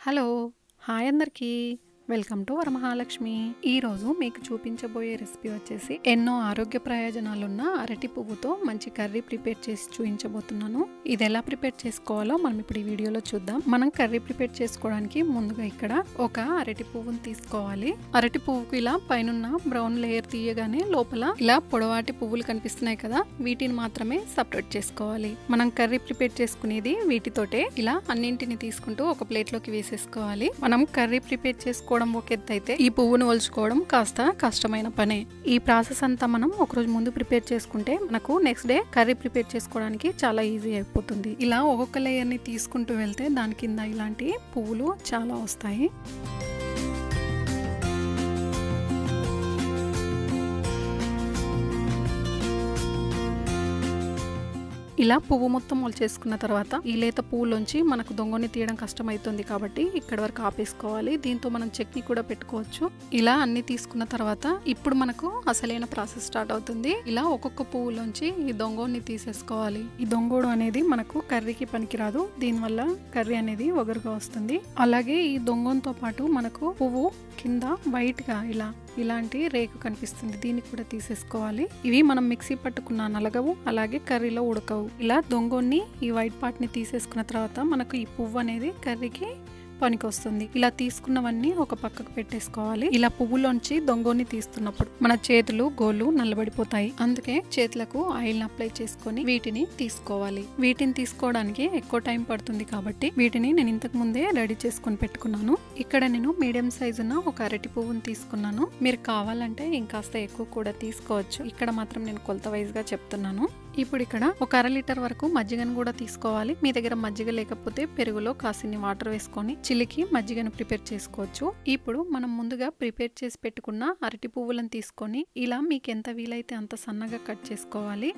hello hi అందరికీ welcome to Varamahalakshmi ఈ రోజు మీకు చూపించబోయే రెసిపీ వచ్చేసి ఎన్నో ఆరోగ్య ప్రయోజనాలున్న అరటి పువ్వుతో మంచి కర్రీ ప్రిపేర్ చేసి చూపించబోతున్నాను ఇది ఎలా ప్రిపేర్ చేసుకోవాలో మనం ఇప్పుడు ఈ వీడియోలో చూద్దాం మనం కర్రీ ప్రిపేర్ చేసుకోవడానికి ముందుగా ఇక్కడ ఒక అరటి పువ్వుని తీసుకోవాలి అరటి పువ్వుకు ఇలా పైన బ్రౌన్ లేయర్ తీయగానే లోపల ఇలా పొడవాటి పువ్వులు కనిపిస్తున్నాయి కదా వీటిని మాత్రమే సపరేట్ చేసుకోవాలి మనం కర్రీ ప్రిపేర్ చేసుకునేది వీటితోటే ఇలా అన్నింటిని తీసుకుంటూ ఒక ప్లేట్ లోకి వేసేసుకోవాలి మనం కర్రీ ప్రిపేర్ చేసుకోవడం ఒక ఎత్తు అయితే ఈ పువ్వును ఒలుచుకోవడం కాస్త కష్టమైన పనే ఈ ప్రాసెస్ అంతా మనం ఒక రోజు ముందు ప్రిపేర్ చేసుకుంటే మనకు నెక్స్ట్ డే కర్రీ ప్రిపేర్ చేసుకోవడానికి చాలా ఈజీ అయిపోతుంది ఇలా ఒక్కొక్క లేయర్ ని తీసుకుంటూ వెళ్తే దాని కింద ఇలాంటి పువ్వులు చాలా వస్తాయి ఇలా పువ్వు మొత్తం మొలిచేసుకున్న తర్వాత ఈ లేత పువ్వులోంచి మనకు దొంగని తీయడం కష్టమవుతుంది కాబట్టి ఇక్కడ వరకు ఆపేసుకోవాలి దీంతో మనం చట్నీ కూడా పెట్టుకోవచ్చు ఇలా అన్ని తీసుకున్న తర్వాత ఇప్పుడు మనకు అసలైన ప్రాసెస్ స్టార్ట్ అవుతుంది ఇలా ఒక్కొక్క పువ్వులోంచి ఈ దొంగని తీసేసుకోవాలి ఈ దొంగోడు అనేది మనకు కర్రీకి పనికిరాదు దీనివల్ల కర్రీ అనేది ఒగరుగా వస్తుంది అలాగే ఈ దొంగంతో పాటు మనకు పువ్వు కింద వైట్ గా ఇలా ఇలాంటి రేకు కనిపిస్తుంది దీన్ని కూడా తీసేసుకోవాలి ఇవి మనం మిక్సీ పట్టుకున్న నలగవు అలాగే కర్రీలో ఉడకవు ఇలా దొంగని ఈ వైట్ పార్ట్ ని తీసేసుకున్న తర్వాత మనకు ఈ పువ్వు అనేది కర్రీకి పనికి వస్తుంది ఇలా తీసుకున్నవన్నీ ఒక పక్కకు పెట్టేసుకోవాలి ఇలా పువ్వులోంచి దొంగని తీస్తున్నప్పుడు మన చేతులు గోళ్ళు నల్లబడిపోతాయి అందుకే చేతులకు ఆయిల్ అప్లై చేసుకొని వీటిని తీసుకోవాలి వీటిని తీసుకోవడానికి ఎక్కువ టైం పడుతుంది కాబట్టి వీటిని నేను ఇంతకు ముందే రెడీ చేసుకొని పెట్టుకున్నాను ఇక్కడ నేను మీడియం సైజు ఉన్న ఒక అరటి పువ్వుని తీసుకున్నాను మీరు కావాలంటే ఇంకాస్త ఎక్కువ కూడా తీసుకోవచ్చు ఇక్కడ మాత్రం నేను కొలత వైజ్ గా చెప్తున్నాను ఇప్పుడు ఇక్కడ ఒక అర లీటర్ వరకు మజ్జిగను కూడా తీసుకోవాలి మీ దగ్గర మజ్జిగ లేకపోతే పెరుగులో కాసిన్ని వాటర్ వేసుకొని చిలికి మజ్జిగను ప్రిపేర్ చేసుకోవచ్చు ఇప్పుడు మనం ముందుగా ప్రిపేర్ చేసి పెట్టుకున్న అరటి పువ్వులను తీసుకొని ఇలా మీకు ఎంత వీలైతే అంత సన్నగా కట్ చేసుకోవాలి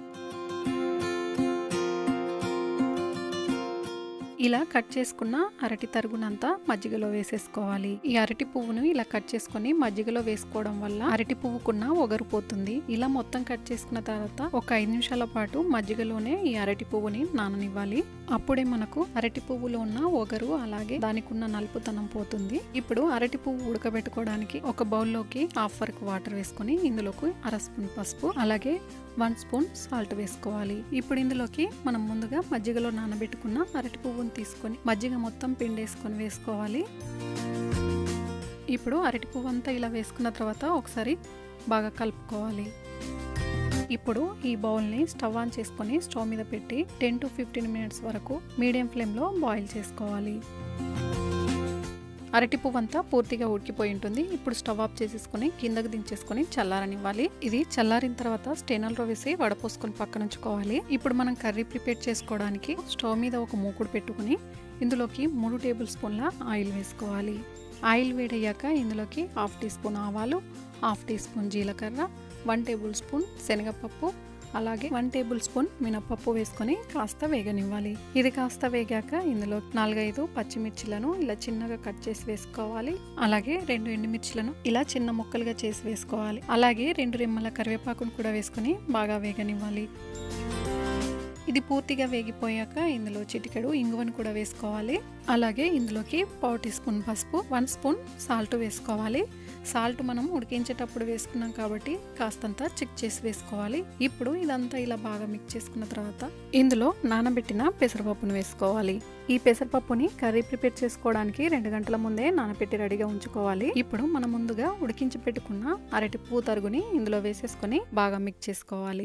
ఇలా కట్ చేసుకున్న అరటి తరుగునంతా మజ్జిగలో వేసేసుకోవాలి ఈ అరటి పువ్వును ఇలా కట్ చేసుకుని మజ్జిగలో వేసుకోవడం వల్ల అరటి పువ్వుకున్న ఒగరు పోతుంది ఇలా మొత్తం కట్ చేసుకున్న తర్వాత ఒక ఐదు నిమిషాల పాటు మజ్జిగలోనే ఈ అరటి పువ్వుని నాననివ్వాలి అప్పుడే మనకు అరటి పువ్వులో ఉన్న ఒగరు అలాగే దానికి ఉన్న నలుపుతనం పోతుంది ఇప్పుడు అరటి పువ్వు ఉడకబెట్టుకోవడానికి ఒక బౌల్లోకి హాఫ్ వరకు వాటర్ వేసుకొని ఇందులోకి అర స్పూన్ పసుపు అలాగే వన్ స్పూన్ సాల్ట్ వేసుకోవాలి ఇప్పుడు ఇందులోకి మనం ముందుగా మజ్జిగలో నానబెట్టుకున్న అరటి పువ్వును తీసుకొని మజ్జిగ మొత్తం పిండేసుకొని వేసుకోవాలి ఇప్పుడు అరటి పువ్వు అంతా ఇలా వేసుకున్న తర్వాత ఒకసారి బాగా కలుపుకోవాలి ఇప్పుడు ఈ బౌల్ని స్టవ్ ఆన్ చేసుకొని స్టవ్ మీద పెట్టి టెన్ టు ఫిఫ్టీన్ మినిట్స్ వరకు మీడియం ఫ్లేమ్లో బాయిల్ చేసుకోవాలి అరటి పువ్వు అంతా పూర్తిగా ఉడికిపోయి ఉంటుంది ఇప్పుడు స్టవ్ ఆఫ్ చేసేసుకుని కిందకు దించేసుకుని చల్లారనివ్వాలి ఇది చల్లారిన తర్వాత స్టేనల్లో వేసి వడపోసుకొని పక్కన ఉంచుకోవాలి ఇప్పుడు మనం కర్రీ ప్రిపేర్ చేసుకోవడానికి స్టవ్ మీద ఒక మూకుడు పెట్టుకుని ఇందులోకి మూడు టేబుల్ స్పూన్ల ఆయిల్ వేసుకోవాలి ఆయిల్ వేడయ్యాక ఇందులోకి హాఫ్ టీ స్పూన్ ఆవాలు హాఫ్ టీ స్పూన్ జీలకర్ర వన్ టేబుల్ స్పూన్ శనగపప్పు అలాగే వన్ టేబుల్ స్పూన్ మినపప్పు వేసుకొని కాస్త వేగనివ్వాలి ఇది కాస్త వేగాక ఇందులో నాలుగైదు పచ్చిమిర్చిలను ఇలా చిన్నగా కట్ చేసి వేసుకోవాలి అలాగే రెండు ఎండుమిర్చిలను ఇలా చిన్న ముక్కలుగా చేసి వేసుకోవాలి అలాగే రెండు రెమ్మల కరివేపాకును కూడా వేసుకొని బాగా వేగనివ్వాలి ఇది పూర్తిగా వేగిపోయాక ఇందులో చిటికెడు ఇంగువను కూడా వేసుకోవాలి అలాగే ఇందులోకి పావు టీ స్పూన్ పసుపు వన్ స్పూన్ సాల్ట్ వేసుకోవాలి సాల్ట్ మనం ఉడికించేటప్పుడు వేసుకున్నాం కాబట్టి కాస్తంత చెక్ చేసి వేసుకోవాలి ఇప్పుడు ఇదంతా ఇలా బాగా మిక్స్ చేసుకున్న తర్వాత ఇందులో నానబెట్టిన పెసరపప్పును వేసుకోవాలి ఈ పెసరపప్పుని కర్రీ ప్రిపేర్ చేసుకోవడానికి రెండు గంటల ముందే నానబెట్టి రెడీగా ఉంచుకోవాలి ఇప్పుడు మనం ముందుగా ఉడికించి పెట్టుకున్న అరటి పువ్వు తరుగుని ఇందులో వేసేసుకొని బాగా మిక్స్ చేసుకోవాలి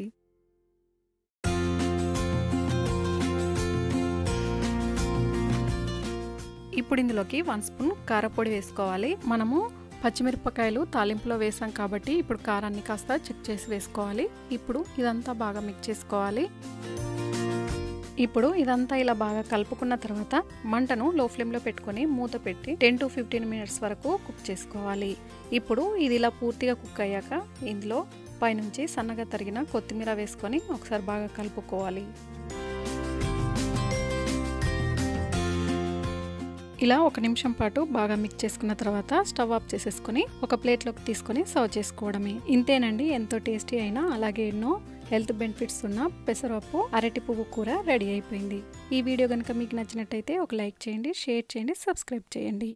ఇప్పుడు ఇందులోకి వన్ స్పూన్ కారపొడి వేసుకోవాలి మనము పచ్చిమిరపకాయలు తాలింపులో వేసాం కాబట్టి ఇప్పుడు కారాన్ని కాస్త చెక్ చేసి వేసుకోవాలి ఇప్పుడు ఇదంతా బాగా మిక్స్ చేసుకోవాలి ఇప్పుడు ఇదంతా ఇలా బాగా కలుపుకున్న తర్వాత మంటను లో ఫ్లేమ్లో పెట్టుకొని మూత పెట్టి టెన్ టు ఫిఫ్టీన్ మినిట్స్ వరకు కుక్ చేసుకోవాలి ఇప్పుడు ఇది ఇలా పూర్తిగా కుక్ అయ్యాక ఇందులో పైనుంచి సన్నగా తరిగిన కొత్తిమీర వేసుకొని ఒకసారి బాగా కలుపుకోవాలి ఇలా ఒక నిమిషం పాటు బాగా మిక్స్ చేసుకున్న తర్వాత స్టవ్ ఆఫ్ చేసేసుకుని ఒక ప్లేట్లోకి తీసుకొని సర్వ్ చేసుకోవడమే ఇంతేనండి ఎంతో టేస్టీ అయినా అలాగే ఎన్నో హెల్త్ బెనిఫిట్స్ ఉన్న పెసరపప్పు అరటి పువ్వు కూర రెడీ అయిపోయింది ఈ వీడియో కనుక మీకు నచ్చినట్టయితే ఒక లైక్ చేయండి షేర్ చేయండి సబ్స్క్రైబ్ చేయండి